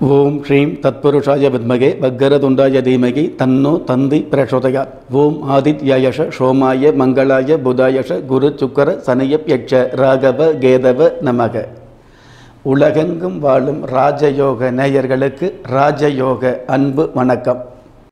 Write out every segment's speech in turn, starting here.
ஓம் ஸ்ரீம் தத்புருஷாய வித்மகே வக்கரதுண்டாய தீமகி தன்னோ தந்தி பிரசோதயாத் ஓம் ஆதித்யாயஷ சோமாய மங்களாய புதாயஷ குரு சுக்கர சனியப் யட்ச ராகவ கேதவ நமக உலகெங்கும் வாழும் ராஜயோக நேயர்களுக்கு ராஜயோக அன்பு வணக்கம்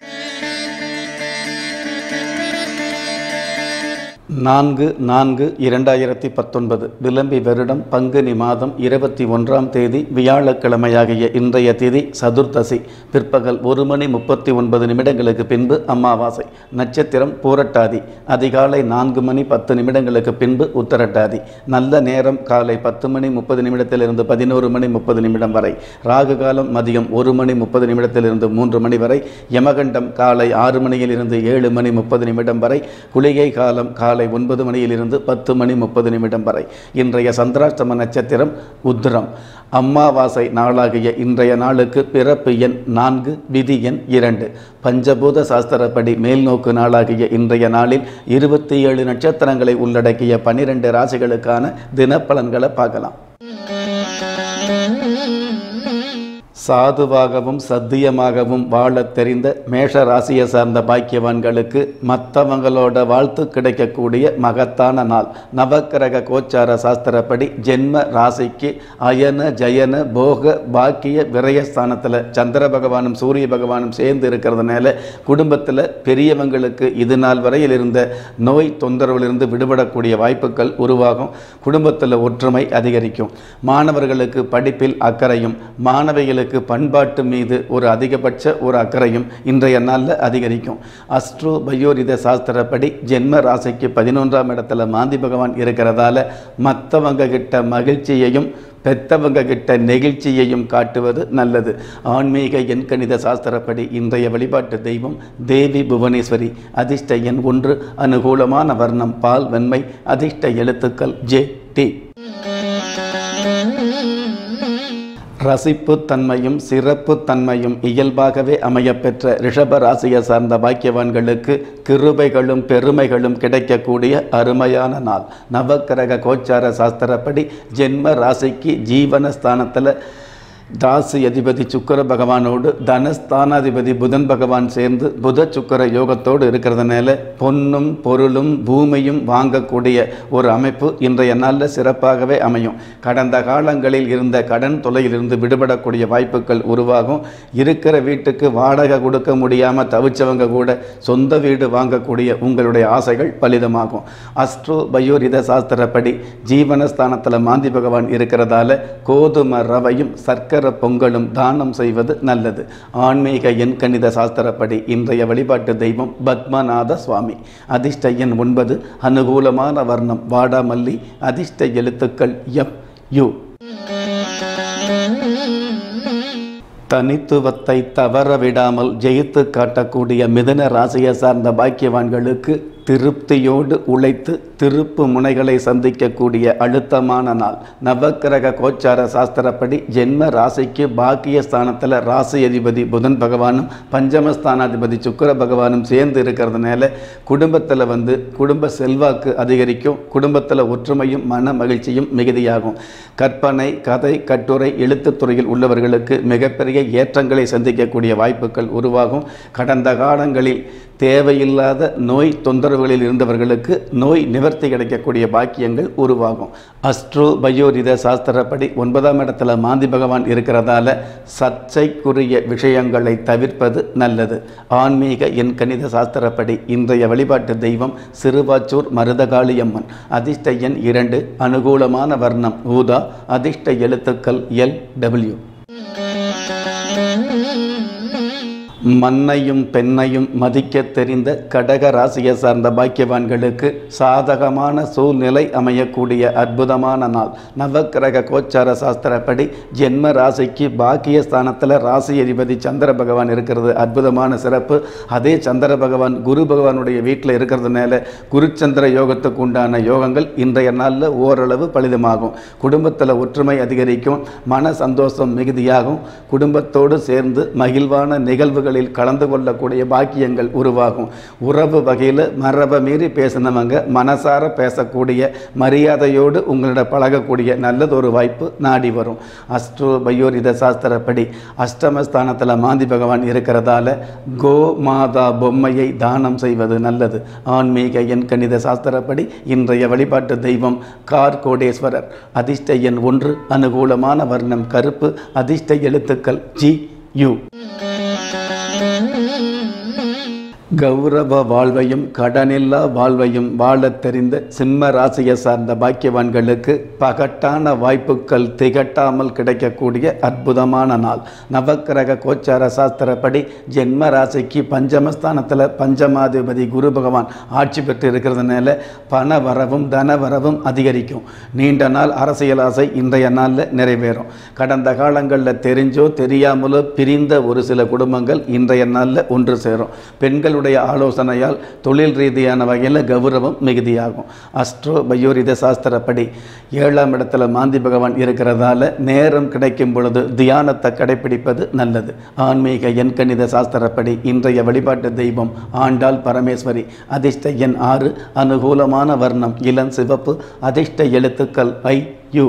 நான்கு நான்கு இரண்டாயிரத்தி பத்தொன்பது விளம்பி வருடம் பங்குனி மாதம் இருபத்தி ஒன்றாம் தேதி வியாழக்கிழமையாகிய இன்றைய திதி சதுர்த்தசி பிற்பகல் ஒரு மணி முப்பத்தி ஒன்பது நிமிடங்களுக்கு பின்பு அமாவாசை நட்சத்திரம் பூரட்டாதி அதிகாலை நான்கு மணி பத்து நிமிடங்களுக்கு பின்பு உத்தரட்டாதி நல்ல நேரம் காலை பத்து மணி முப்பது நிமிடத்திலிருந்து பதினோரு மணி முப்பது நிமிடம் வரை ராகு காலம் மதியம் ஒரு மணி முப்பது நிமிடத்திலிருந்து மூன்று மணி வரை யமகண்டம் காலை ஆறு மணியிலிருந்து ஏழு மணி முப்பது நிமிடம் வரை குளிகை காலம் காலை ஒன்பது மணியிலிருந்து பத்து மணி முப்பது நிமிடம் வரை இன்றைய சந்திராஷ்டம நட்சத்திரம் உத்திரம் அம்மாவாசை நாளாகிய இன்றைய நாளுக்கு பிறப்பு எண் நான்கு விதி எண் இரண்டு பஞ்சபூத சாஸ்திரப்படி மேல்நோக்கு நாளாகிய இன்றைய நாளில் இருபத்தி ஏழு நட்சத்திரங்களை உள்ளடக்கிய பனிரெண்டு ராசிகளுக்கான தினப்பலன்களை பார்க்கலாம் சாதுவாகவும் சத்தியமாகவும் வாழத் தெரிந்த மேஷ ராசியை சார்ந்த பாக்கியவான்களுக்கு மற்றவங்களோட வாழ்த்து கிடைக்கக்கூடிய மகத்தான நாள் நவக்கிரக கோச்சார சாஸ்திரப்படி ஜென்ம ராசிக்கு அயன ஜயன போக பாக்கிய விரயஸ்தானத்தில் சந்திர பகவானும் சூரிய பகவானும் சேர்ந்து இருக்கிறதுனால குடும்பத்தில் பெரியவங்களுக்கு இது நாள் வரையில் இருந்த நோய் தொந்தரவிலிருந்து விடுபடக்கூடிய வாய்ப்புகள் உருவாகும் குடும்பத்தில் ஒற்றுமை அதிகரிக்கும் மாணவர்களுக்கு படிப்பில் அக்கறையும் மாணவிகளுக்கு பண்பாட்டு மீது ஒரு அதிகபட்ச ஒரு அக்கறையும் இன்றைய நாளில் அதிகரிக்கும் அஸ்ட்ரோ பயோரித சாஸ்திரப்படி ஜென்ம ராசிக்கு பதினொன்றாம் இடத்துல மாந்தி பகவான் இருக்கிறதால மற்றவங்க கிட்ட மகிழ்ச்சியையும் பெத்தவங்க கிட்ட நெகிழ்ச்சியையும் காட்டுவது நல்லது ஆன்மீக எண்கணித சாஸ்திரப்படி இன்றைய வழிபாட்டு தெய்வம் தேவி புவனேஸ்வரி அதிர்ஷ்ட எண் ஒன்று அனுகூலமான வர்ணம் பால் வெண்மை அதிர்ஷ்ட எழுத்துக்கள் ஜே டி ரசிப்பு தன்மையும் சிறப்பு தன்மையும் இயல்பாகவே அமையப்பெற்ற ரிஷப ராசியை சார்ந்த பாக்கியவான்களுக்கு கிருபைகளும் பெருமைகளும் கிடைக்கக்கூடிய அருமையான நாள் நவக்கிரக கோச்சார சாஸ்திரப்படி ஜென்ம ராசிக்கு ஜீவனஸ்தானத்தில் ராசி அதிபதி சுக்கர பகவானோடு தனஸ்தானாதிபதி புதன் பகவான் சேர்ந்து புத சுக்கர யோகத்தோடு இருக்கிறதுனால பொன்னும் பொருளும் பூமியும் வாங்கக்கூடிய ஒரு அமைப்பு இன்றைய நாளில் சிறப்பாகவே அமையும் கடந்த காலங்களில் இருந்த கடன் தொலையிலிருந்து விடுபடக்கூடிய வாய்ப்புகள் உருவாகும் இருக்கிற வீட்டுக்கு வாடகை கொடுக்க முடியாமல் தவிச்சவங்க கூட சொந்த வீடு வாங்கக்கூடிய உங்களுடைய ஆசைகள் பலிதமாகும் அஸ்ட்ரோ பயோரித சாஸ்திரப்படி ஜீவனஸ்தானத்தில் மாந்தி பகவான் இருக்கிறதால கோதும ரவையும் சர்க்கரை பொங்கலும் தானம் செய்வது நல்லது ஆன்மீக எண்கணித சாஸ்திரப்படி இன்றைய வழிபாட்டு தெய்வம் பத்மநாத சுவாமி அதிர்ஷ்ட எண் ஒன்பது அனுகூலமான வர்ணம் வாடாமல்லி அதிர்ஷ்ட எழுத்துக்கள் எப் யு தனித்துவத்தை தவற விடாமல் ஜெயித்து காட்டக்கூடிய மிதன ராசியை சார்ந்த பாக்கியவான்களுக்கு திருப்தியோடு உழைத்து திருப்பு முனைகளை சந்திக்கக்கூடிய அழுத்தமான நாள் நவக்கிரக கோச்சார சாஸ்திரப்படி ஜென்ம ராசிக்கு பாக்கிய ஸ்தானத்தில் ராசி அதிபதி புதன் பகவானும் பஞ்சமஸ்தானாதிபதி சுக்கர பகவானும் சேர்ந்து இருக்கிறதுனால குடும்பத்தில் வந்து குடும்ப செல்வாக்கு அதிகரிக்கும் குடும்பத்தில் ஒற்றுமையும் மன மகிழ்ச்சியும் மிகுதியாகும் கற்பனை கதை கட்டுரை எழுத்துத் துறையில் உள்ளவர்களுக்கு மிகப்பெரிய ஏற்றங்களை சந்திக்கக்கூடிய வாய்ப்புகள் உருவாகும் கடந்த காலங்களில் தேவையில்லாத நோய் தொந்தரவுகளில் இருந்தவர்களுக்கு நோய் நிவர்த்தி கிடைக்கக்கூடிய பாக்கியங்கள் உருவாகும் அஸ்ட்ரோ பயோரித சாஸ்திரப்படி ஒன்பதாம் இடத்துல மாந்தி பகவான் இருக்கிறதால சர்ச்சைக்குரிய விஷயங்களை தவிர்ப்பது நல்லது ஆன்மீக எண் கணித சாஸ்திரப்படி இன்றைய வழிபாட்டு தெய்வம் சிறுவாச்சூர் மருதகாளியம்மன் அதிர்ஷ்ட எண் இரண்டு அனுகூலமான வர்ணம் ஊதா அதிர்ஷ்ட எழுத்துக்கள் எல் டபிள்யூ மண்ணையும் பெண்ணையும் மதிக்க தெரிந்த கடக ராசியை சார்ந்த பாக்கியவான்களுக்கு சாதகமான சூழ்நிலை அமையக்கூடிய அற்புதமான நாள் நவக்கிரக கோச்சார சாஸ்திரப்படி ஜென்ம ராசிக்கு பாக்கிய ஸ்தானத்தில் ராசி அதிபதி சந்திர பகவான் இருக்கிறது அற்புதமான சிறப்பு அதே சந்திர பகவான் குரு பகவானுடைய வீட்டில் இருக்கிறதுனால குருச்சந்திர யோகத்துக்கு உண்டான யோகங்கள் இன்றைய நாளில் ஓரளவு பலிதமாகும் குடும்பத்தில் ஒற்றுமை அதிகரிக்கும் மன சந்தோஷம் மிகுதியாகும் குடும்பத்தோடு சேர்ந்து மகிழ்வான நிகழ்வுகள் நிகழ்வுகளில் கலந்து கொள்ளக்கூடிய பாக்கியங்கள் உருவாகும் உறவு வகையில் மரபை மீறி பேசினவங்க மனசார பேசக்கூடிய மரியாதையோடு உங்களிட பழகக்கூடிய நல்லதொரு வாய்ப்பு நாடி வரும் அஸ்ட்ரோ பயோரித சாஸ்திரப்படி அஷ்டமஸ்தானத்தில் மாந்தி பகவான் இருக்கிறதால கோ மாதா பொம்மையை தானம் செய்வது நல்லது ஆன்மீக எண் கணித சாஸ்திரப்படி இன்றைய வழிபாட்டு தெய்வம் கார் கோடேஸ்வரர் அதிர்ஷ்ட எண் ஒன்று அனுகூலமான வர்ணம் கருப்பு அதிர்ஷ்ட எழுத்துக்கள் ஜி யு கௌரவ வாழ்வையும் கடனில்லா வாழ்வையும் வாழத் தெரிந்த சிம்ம ராசியை சார்ந்த பாக்கியவான்களுக்கு பகட்டான வாய்ப்புகள் திகட்டாமல் கிடைக்கக்கூடிய அற்புதமான நாள் நவக்கிரக கோச்சார சாஸ்திரப்படி ஜென்ம ராசிக்கு பஞ்சமஸ்தானத்தில் பஞ்சமாதிபதி குரு பகவான் ஆட்சி பெற்று இருக்கிறதுனால பண வரவும் தன வரவும் அதிகரிக்கும் நீண்ட நாள் அரசியல் ஆசை இன்றைய நாளில் நிறைவேறும் கடந்த காலங்களில் தெரிஞ்சோ தெரியாமலோ பிரிந்த ஒரு சில குடும்பங்கள் இன்றைய நாளில் ஒன்று சேரும் பெண்களுடைய ஆலோசனையால் தொழில் ரீதியான வகையில் கௌரவம் மிகுதியாகும் அஸ்ட்ரோ பயோரித சாஸ்திரப்படி ஏழாம் இடத்துல மாந்தி பகவான் இருக்கிறதால நேரம் கிடைக்கும் பொழுது தியானத்தை கடைபிடிப்பது நல்லது ஆன்மீக எண்கணித சாஸ்திரப்படி இன்றைய வழிபாட்டு தெய்வம் ஆண்டாள் பரமேஸ்வரி அதிர்ஷ்ட எண் ஆறு அனுகூலமான வர்ணம் இளம் சிவப்பு அதிர்ஷ்ட எழுத்துக்கள் ஐ யு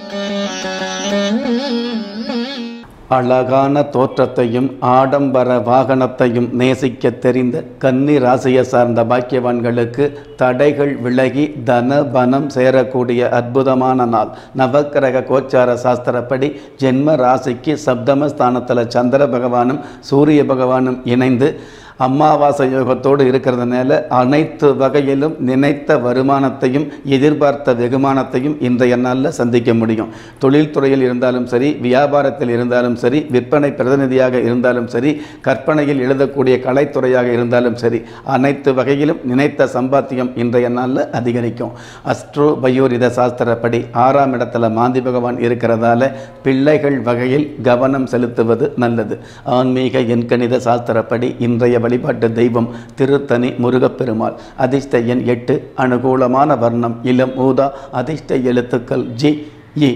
அழகான தோற்றத்தையும் ஆடம்பர வாகனத்தையும் நேசிக்க தெரிந்த கன்னி ராசியை சார்ந்த பாக்கியவான்களுக்கு தடைகள் விலகி தன பனம் சேரக்கூடிய அற்புதமான நாள் நவக்கிரக கோச்சார சாஸ்திரப்படி ஜென்ம ராசிக்கு சப்தம ஸ்தானத்தில் சந்திர பகவானும் சூரிய பகவானும் இணைந்து அமாவாசை யோகத்தோடு இருக்கிறதுனால அனைத்து வகையிலும் நினைத்த வருமானத்தையும் எதிர்பார்த்த வெகுமானத்தையும் இன்றைய நாளில் சந்திக்க முடியும் தொழில்துறையில் இருந்தாலும் சரி வியாபாரத்தில் இருந்தாலும் சரி விற்பனை பிரதிநிதியாக இருந்தாலும் சரி கற்பனையில் எழுதக்கூடிய கலைத்துறையாக இருந்தாலும் சரி அனைத்து வகையிலும் நினைத்த சம்பாத்தியம் இன்றைய நாளில் அதிகரிக்கும் அஸ்ட்ரோ பயோரித சாஸ்திரப்படி ஆறாம் இடத்துல மாந்தி பகவான் இருக்கிறதால பிள்ளைகள் வகையில் கவனம் செலுத்துவது நல்லது ஆன்மீக எண்கணித சாஸ்திரப்படி இன்றைய வழிபாட்டு தெய்வம் திருத்தணி முருகப்பெருமாள் அதிர்ஷ்ட எண் எட்டு அனுகூலமான வர்ணம் இளம் ஊதா அதிர்ஷ்ட எழுத்துக்கள் ஜி இ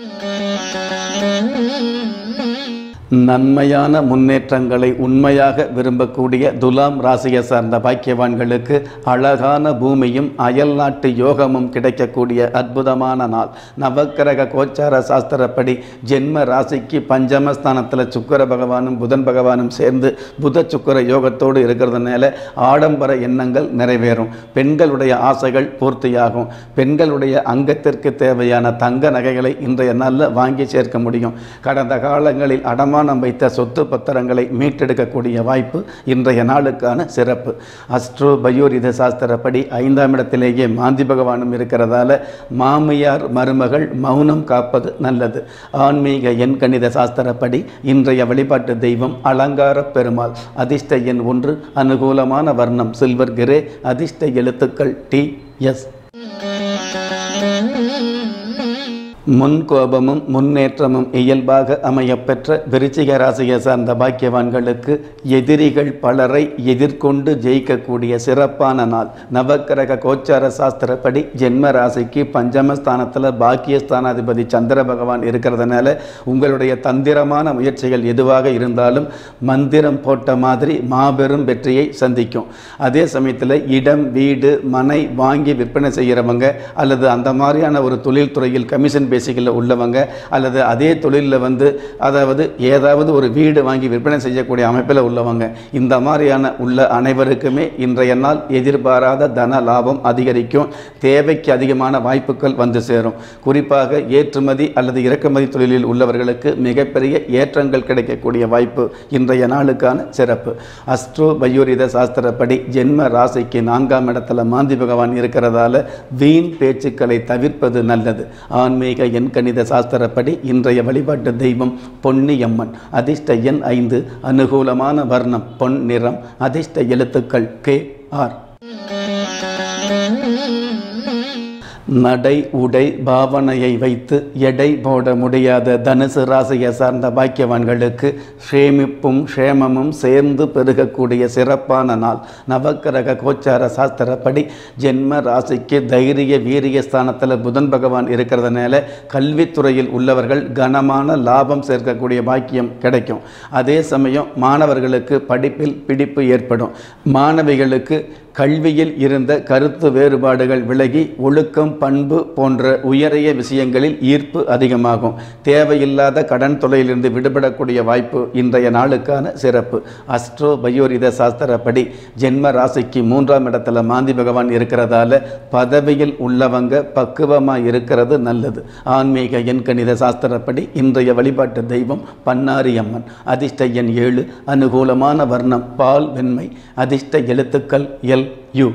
நன்மையான முன்னேற்றங்களை உண்மையாக விரும்பக்கூடிய துலாம் ராசியை சார்ந்த பாக்கியவான்களுக்கு அழகான பூமியும் அயல்நாட்டு யோகமும் கிடைக்கக்கூடிய அற்புதமான நாள் நவக்கிரக கோச்சார சாஸ்திரப்படி ஜென்ம ராசிக்கு பஞ்சமஸ்தானத்தில் சுக்கர பகவானும் புதன் பகவானும் சேர்ந்து புத சுக்கர யோகத்தோடு இருக்கிறதுனால ஆடம்பர எண்ணங்கள் நிறைவேறும் பெண்களுடைய ஆசைகள் பூர்த்தியாகும் பெண்களுடைய அங்கத்திற்கு தேவையான தங்க நகைகளை இன்றைய நாளில் வாங்கி சேர்க்க முடியும் கடந்த காலங்களில் அடமான அடமானம் வைத்த சொத்து பத்திரங்களை மீட்டெடுக்கக்கூடிய வாய்ப்பு இன்றைய நாளுக்கான சிறப்பு அஸ்ட்ரோ பயோரித சாஸ்திரப்படி ஐந்தாம் இடத்திலேயே மாந்தி பகவானும் இருக்கிறதால மாமியார் மருமகள் மௌனம் காப்பது நல்லது ஆன்மீக எண் கணித சாஸ்திரப்படி இன்றைய வழிபாட்டு தெய்வம் அலங்கார பெருமாள் அதிர்ஷ்ட எண் ஒன்று அனுகூலமான வர்ணம் சில்வர் கிரே அதிர்ஷ்ட எழுத்துக்கள் டி எஸ் முன்கோபமும் முன்னேற்றமும் இயல்பாக அமையப்பெற்ற விருச்சிக ராசியை சார்ந்த பாக்கியவான்களுக்கு எதிரிகள் பலரை எதிர்கொண்டு ஜெயிக்கக்கூடிய சிறப்பான நாள் நவக்கிரக கோச்சார சாஸ்திரப்படி ஜென்ம ராசிக்கு பஞ்சமஸ்தானத்தில் பாக்கியஸ்தானாதிபதி சந்திர பகவான் இருக்கிறதுனால உங்களுடைய தந்திரமான முயற்சிகள் எதுவாக இருந்தாலும் மந்திரம் போட்ட மாதிரி மாபெரும் வெற்றியை சந்திக்கும் அதே சமயத்தில் இடம் வீடு மனை வாங்கி விற்பனை செய்கிறவங்க அல்லது அந்த மாதிரியான ஒரு தொழில்துறையில் கமிஷன் பேசிக்கில் உள்ளவங்க அல்லது அதே தொழிலில் வந்து அதாவது ஏதாவது ஒரு வீடு வாங்கி விற்பனை செய்யக்கூடிய அமைப்பில் உள்ளவங்க இந்த மாதிரியான உள்ள அனைவருக்குமே இன்றைய நாள் எதிர்பாராத தன லாபம் அதிகரிக்கும் தேவைக்கு அதிகமான வாய்ப்புகள் வந்து சேரும் குறிப்பாக ஏற்றுமதி அல்லது இறக்குமதி தொழிலில் உள்ளவர்களுக்கு மிகப்பெரிய ஏற்றங்கள் கிடைக்கக்கூடிய வாய்ப்பு இன்றைய நாளுக்கான சிறப்பு அஸ்ட்ரோ பயோரித சாஸ்திரப்படி ஜென்ம ராசிக்கு நான்காம் இடத்துல மாந்தி பகவான் இருக்கிறதால வீண் பேச்சுக்களை தவிர்ப்பது நல்லது ஆன்மீக எண் கணித சாஸ்திரப்படி இன்றைய வழிபாட்டு தெய்வம் பொன்னியம்மன் அதிர்ஷ்ட எண் ஐந்து அனுகூலமான வர்ணம் பொன் நிறம் அதிர்ஷ்ட எழுத்துக்கள் கே ஆர் நடை உடை பாவனையை வைத்து எடை போட முடியாத தனுசு ராசியை சார்ந்த பாக்கியவான்களுக்கு க்ஷேமிப்பும் க்ஷேமமும் சேர்ந்து பெருகக்கூடிய சிறப்பான நாள் நவக்கிரக கோச்சார சாஸ்திரப்படி ஜென்ம ராசிக்கு தைரிய வீரிய ஸ்தானத்தில் புதன் பகவான் இருக்கிறதுனால கல்வித்துறையில் உள்ளவர்கள் கனமான லாபம் சேர்க்கக்கூடிய பாக்கியம் கிடைக்கும் அதே சமயம் மாணவர்களுக்கு படிப்பில் பிடிப்பு ஏற்படும் மாணவிகளுக்கு கல்வியில் இருந்த கருத்து வேறுபாடுகள் விலகி ஒழுக்கம் பண்பு போன்ற உயரிய விஷயங்களில் ஈர்ப்பு அதிகமாகும் தேவையில்லாத கடன் தொலையிலிருந்து விடுபடக்கூடிய வாய்ப்பு இன்றைய நாளுக்கான சிறப்பு அஸ்ட்ரோ பயோரித சாஸ்திரப்படி ஜென்ம ராசிக்கு மூன்றாம் இடத்துல மாந்தி பகவான் இருக்கிறதால பதவியில் உள்ளவங்க பக்குவமாக இருக்கிறது நல்லது ஆன்மீக எண்கணித சாஸ்திரப்படி இன்றைய வழிபாட்டு தெய்வம் பன்னாரி அம்மன் அதிர்ஷ்ட எண் ஏழு அனுகூலமான வர்ணம் பால் வெண்மை அதிர்ஷ்ட எழுத்துக்கள் எல் யு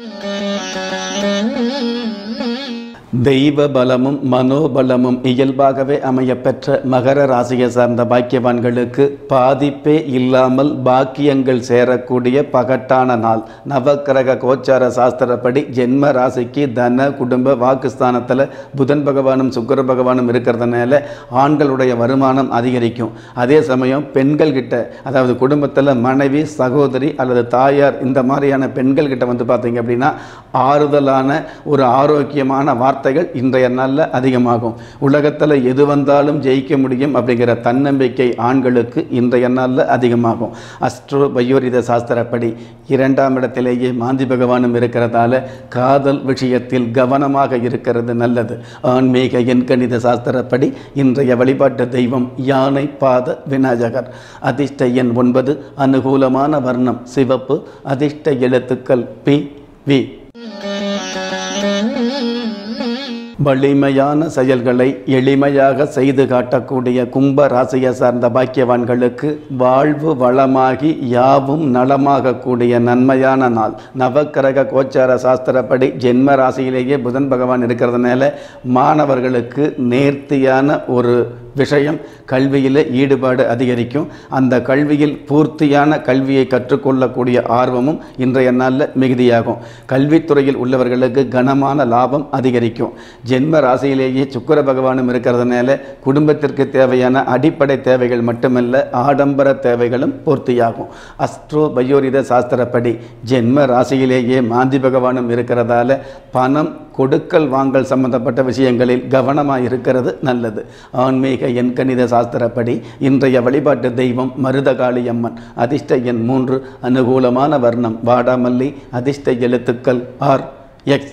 தெய்வ பலமும் மனோபலமும் இயல்பாகவே அமையப்பெற்ற மகர ராசியை சார்ந்த பாக்கியவான்களுக்கு பாதிப்பே இல்லாமல் பாக்கியங்கள் சேரக்கூடிய பகட்டான நாள் நவக்கிரக கோச்சார சாஸ்திரப்படி ஜென்ம ராசிக்கு தன குடும்ப வாக்குஸ்தானத்தில் புதன் பகவானும் சுக்கர பகவானும் இருக்கிறதுனால ஆண்களுடைய வருமானம் அதிகரிக்கும் அதே சமயம் பெண்கள் கிட்ட அதாவது குடும்பத்தில் மனைவி சகோதரி அல்லது தாயார் இந்த மாதிரியான பெண்கள் கிட்ட வந்து பார்த்தீங்க அப்படின்னா ஆறுதலான ஒரு ஆரோக்கியமான வார்த்தைகள் இன்றைய நாளில் அதிகமாகும் உலகத்தில் எது வந்தாலும் ஜெயிக்க முடியும் அப்படிங்கிற தன்னம்பிக்கை ஆண்களுக்கு இன்றைய நாளில் அதிகமாகும் அஸ்ட்ரோ பயோரித சாஸ்திரப்படி இரண்டாம் இடத்திலேயே மாந்தி பகவானும் இருக்கிறதால காதல் விஷயத்தில் கவனமாக இருக்கிறது நல்லது ஆன்மீக எண்கணித சாஸ்திரப்படி இன்றைய வழிபாட்டு தெய்வம் யானை பாத விநாயகர் அதிர்ஷ்ட எண் ஒன்பது அனுகூலமான வர்ணம் சிவப்பு அதிர்ஷ்ட எழுத்துக்கள் பி வி வலிமையான செயல்களை எளிமையாக செய்து காட்டக்கூடிய கும்ப ராசியை சார்ந்த பாக்கியவான்களுக்கு வாழ்வு வளமாகி யாவும் நலமாக கூடிய நன்மையான நாள் நவக்கிரக கோச்சார சாஸ்திரப்படி ஜென்ம ராசியிலேயே புதன் பகவான் இருக்கிறதுனால மாணவர்களுக்கு நேர்த்தியான ஒரு விஷயம் கல்வியில் ஈடுபாடு அதிகரிக்கும் அந்த கல்வியில் பூர்த்தியான கல்வியை கற்றுக்கொள்ளக்கூடிய ஆர்வமும் இன்றைய நாளில் மிகுதியாகும் கல்வித்துறையில் உள்ளவர்களுக்கு கனமான லாபம் அதிகரிக்கும் ஜென்ம ராசியிலேயே சுக்கர பகவானும் இருக்கிறதுனால குடும்பத்திற்கு தேவையான அடிப்படை தேவைகள் மட்டுமல்ல ஆடம்பர தேவைகளும் பூர்த்தியாகும் அஸ்ட்ரோ பயோரித சாஸ்திரப்படி ஜென்ம ராசியிலேயே மாந்தி பகவானும் இருக்கிறதால பணம் கொடுக்கல் வாங்கல் சம்பந்தப்பட்ட விஷயங்களில் கவனமாக இருக்கிறது நல்லது ஆன்மீக எண்கணித சாஸ்திரப்படி இன்றைய வழிபாட்டு தெய்வம் மருதகாளி அம்மன் அதிர்ஷ்ட எண் மூன்று அனுகூலமான வர்ணம் வாடாமல்லி அதிர்ஷ்ட எழுத்துக்கள் ஆர் எக்ஸ்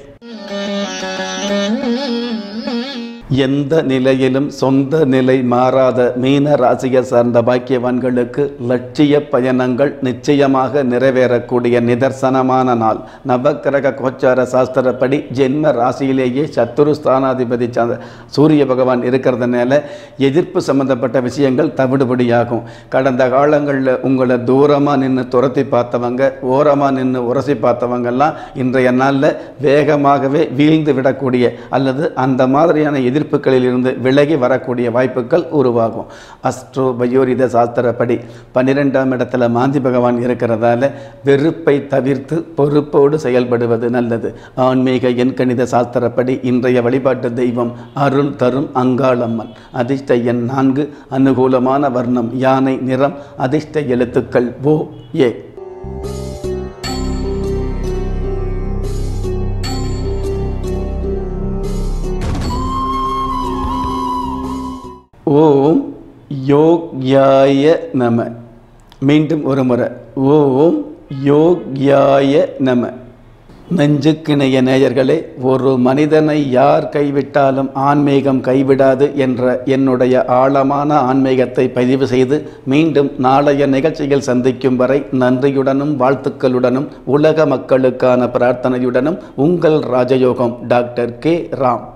எந்த நிலையிலும் சொந்த நிலை மாறாத மீன ராசியை சார்ந்த பாக்கியவான்களுக்கு லட்சிய பயணங்கள் நிச்சயமாக நிறைவேறக்கூடிய நிதர்சனமான நாள் நவக்கிரக கோச்சார சாஸ்திரப்படி ஜென்ம ராசியிலேயே சத்துரு ஸ்தானாதிபதி ச- சூரிய பகவான் இருக்கிறதுனால எதிர்ப்பு சம்பந்தப்பட்ட விஷயங்கள் தவிடுபடியாகும் கடந்த காலங்களில் உங்களை தூரமாக நின்று துரத்தி பார்த்தவங்க ஓரமாக நின்று உரசி பார்த்தவங்கெல்லாம் இன்றைய நாளில் வேகமாகவே வீழ்ந்து விடக்கூடிய அல்லது அந்த மாதிரியான எதிர்ப்புகளில் இருந்து விலகி வரக்கூடிய வாய்ப்புகள் உருவாகும் அஸ்ட்ரோ பயோரித சாஸ்திரப்படி பன்னிரெண்டாம் இடத்துல மாந்தி பகவான் இருக்கிறதால வெறுப்பை தவிர்த்து பொறுப்போடு செயல்படுவது நல்லது ஆன்மீக எண்கணித சாஸ்திரப்படி இன்றைய வழிபாட்டு தெய்வம் அருள் தரும் அங்காளம்மன் அதிர்ஷ்ட எண் நான்கு அனுகூலமான வர்ணம் யானை நிறம் அதிர்ஷ்ட எழுத்துக்கள் ஓ ஏ ஓம் யோக்யாய நம மீண்டும் ஒரு முறை ஓம் யோக்யாய நம நெஞ்சுக்கிணைய நேயர்களே ஒரு மனிதனை யார் கைவிட்டாலும் ஆன்மீகம் கைவிடாது என்ற என்னுடைய ஆழமான ஆன்மீகத்தை பதிவு செய்து மீண்டும் நாளைய நிகழ்ச்சியில் சந்திக்கும் வரை நன்றியுடனும் வாழ்த்துக்களுடனும் உலக மக்களுக்கான பிரார்த்தனையுடனும் உங்கள் ராஜயோகம் டாக்டர் கே ராம்